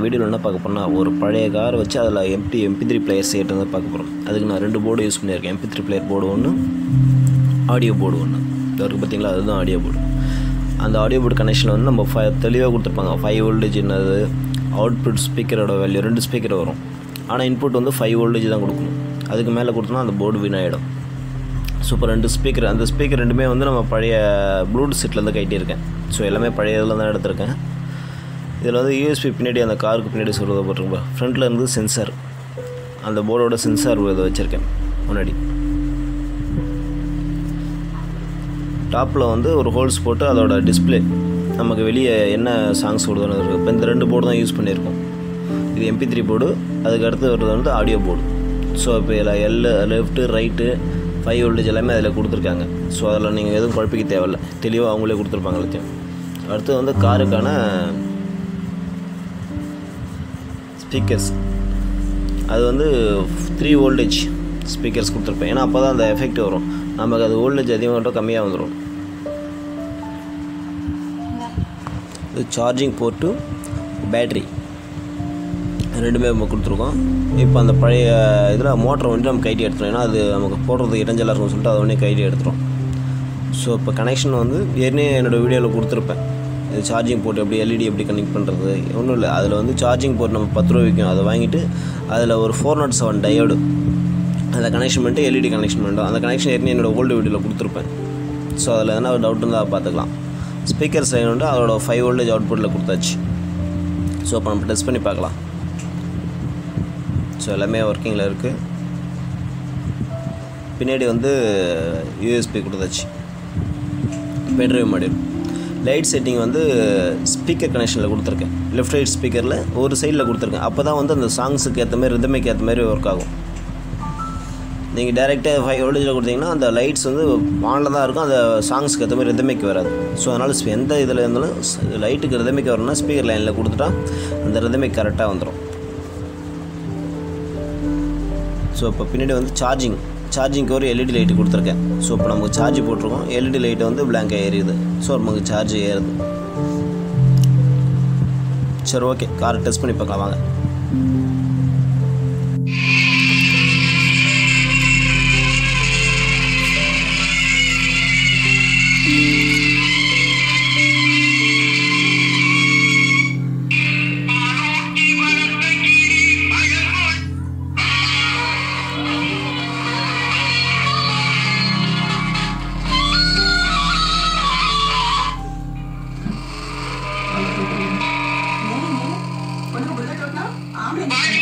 வீடியோவில் என்ன பார்க்க போனால் ஒரு பழைய காரை வச்சு அதில் எம்பி எம்பி த்ரீ பிளேயர்ஸ் ஏட்டு வந்து பார்க்க போகிறோம் அதுக்கு நான் ரெண்டு போர்டு யூஸ் பண்ணியிருக்கேன் எம்பி த்ரீ பிளேயர் போர்டு ஒன்று ஆடியோ போர்டு ஒன்று இருக்குது பார்த்தீங்களா அதுதான் ஆடியோ போர்டு அந்த ஆடியோ போர்டு கனெக்ஷனில் வந்து நம்ம ஃபை தெளிவாக கொடுத்துருப்பாங்க ஃபைவ் வோல்டேஜ் என்னது அவுட்புட் ஸ்பீக்கரோட வேல்யூ ரெண்டு ஸ்பீக்கர் வரும் ஆனால் இன்புட் வந்து ஃபைவ் வோல்டேஜ் தான் கொடுக்கணும் அதுக்கு மேலே கொடுத்தோன்னா அந்த போர்டு வீணாயிடும் ஸோ இப்போ ரெண்டு ஸ்பீக்கர் அந்த ஸ்பீக்கர் ரெண்டுமே வந்து நம்ம பழைய ப்ளூடூத் செட்லேருந்து கட்டியிருக்கேன் ஸோ எல்லாமே பழைய இதில் தான் எடுத்திருக்கேன் இதில் வந்து யூஎஸ்பி பின்னாடி அந்த காருக்கு பின்னாடி சொல்கிறத போட்டிருக்கோம் ஃப்ரண்ட்டில் இருந்து சென்சார் அந்த போர்டோட சென்சார் இதை வச்சுருக்கேன் முன்னாடி டாப்பில் வந்து ஒரு ஹோல்ஸ் போட்டு அதோட டிஸ்பிளே நமக்கு வெளியே என்ன சாங்ஸ் ஓடுதுன்னு இருக்குது இப்போ இந்த ரெண்டு போர்டு தான் யூஸ் பண்ணியிருக்கோம் இது எம்பி த்ரீ போர்டு அதுக்கு அடுத்து வருது வந்து ஆடியோ போர்டு ஸோ இப்போ இதில் L left right five voltage எல்லாமே அதில் கொடுத்துருக்காங்க ஸோ அதில் நீங்கள் எதுவும் குழப்பிக்க தேவையில்ல தெளிவாக அவங்களே கொடுத்துருப்பாங்க எல்லாத்தையும் அடுத்து வந்து காருக்கான ஸ்பீக்கர்ஸ் அது வந்து த்ரீ வோல்டேஜ் ஸ்பீக்கர்ஸ் கொடுத்துருப்பேன் ஏன்னா அப்போ தான் அந்த எஃபெக்ட் வரும் நமக்கு அது வோல்டேஜ் அதிகமாகட்டும் கம்மியாக வந்துடும் இது சார்ஜிங் போர்ட்டு பேட்ரி ரெண்டுமே நம்ம கொடுத்துருக்கோம் இப்போ அந்த பழைய இதில் மோட்டரை வந்து நம்ம கைட்டி எடுத்துரும் ஏன்னா அது நமக்கு போடுறதுக்கு இடைஞ்சலாக இருக்கும்னு சொல்லிட்டு அதை உடனே கைட்டி எடுத்துரும் ஸோ இப்போ கனெக்ஷன் வந்து ஏற்கனவே என்னோடய வீடியோவில் கொடுத்துருப்பேன் இது சார்ஜிங் போர்ட் எப்படி எல்இடி எப்படி கனெக்ட் பண்ணுறது ஒன்றும் இல்லை அதில் வந்து சார்ஜிங் போர்ட் நம்ம பத்து ரூபா விற்கும் அதை வாங்கிட்டு அதில் ஒரு ஃபோர் நாட் செவன் டயோடு அதை கனெக்ஷன் பண்ணிட்டு எல்இடி கனெக்ஷன் பண்ணிட்டோம் அந்த கனெக்ஷன் ஏற்கனவே என்னோடய ஓல்டு வீடியோவில் கொடுத்துருப்பேன் ஸோ அதில் எதனா ஒரு டவுட் இருந்தால் பார்த்துக்கலாம் ஸ்பீக்கர் சைன் வந்து அதோட ஃபைவ் வோல்டேஜ் அவுட்புட்டில் கொடுத்தாச்சு ஸோ அப்போ நம்ம டெஸ்ட் பண்ணி பார்க்கலாம் ஸோ எல்லாமே ஒர்க்கிங்கில் இருக்குது பின்னாடி வந்து யூஎஸ்பி கொடுத்தாச்சு பென்ட்ரைவ் மாடியூல் லைட் செட்டிங் வந்து ஸ்பீக்கர் கனெக்ஷனில் கொடுத்துருக்கேன் லெஃப்ட் ரைட் ஸ்பீக்கரில் ஒரு சைடில் கொடுத்துருக்கேன் அப்போ தான் வந்து அந்த சாங்ஸுக்கு ஏற்ற மாதிரி ரிதமைக்கு ஏற்ற மாதிரி ஒர்க் ஆகும் நீங்கள் டேரெக்டாக ஃபைவ் வோல்டேஜில் கொடுத்தீங்கன்னா அந்த லைட்ஸ் வந்து ஆனில் தான் இருக்கும் அந்த சாங்ஸ்க்கு ஏற்ற மாதிரி ரிதமைக்கு வராது ஸோ அதனால் எந்த இதில் இருந்தாலும் லைட்டுக்கு ரிதமைக்கு வரணும்னா ஸ்பீக்கர் லைனில் கொடுத்துட்டா அந்த ரிதமைக்கு கரெக்டாக வந்துடும் ஸோ இப்போ பின்னாடி வந்து சார்ஜிங் சார்ஜிங்க்கு ஒரு எல்இடி லைட்டு கொடுத்துருக்கேன் ஸோ இப்போ நமக்கு சார்ஜ் போட்டிருக்கோம் எல்இடி லைட்டு வந்து பிளாங்காக ஏறியுது ஸோ நமக்கு சார்ஜ் ஏறுது சரி ஓகே காரை டெஸ்ட் பண்ணி பார்க்கலாம் வாங்க ஒன்று புல்லட் ஓட்டினா ஆம்பளை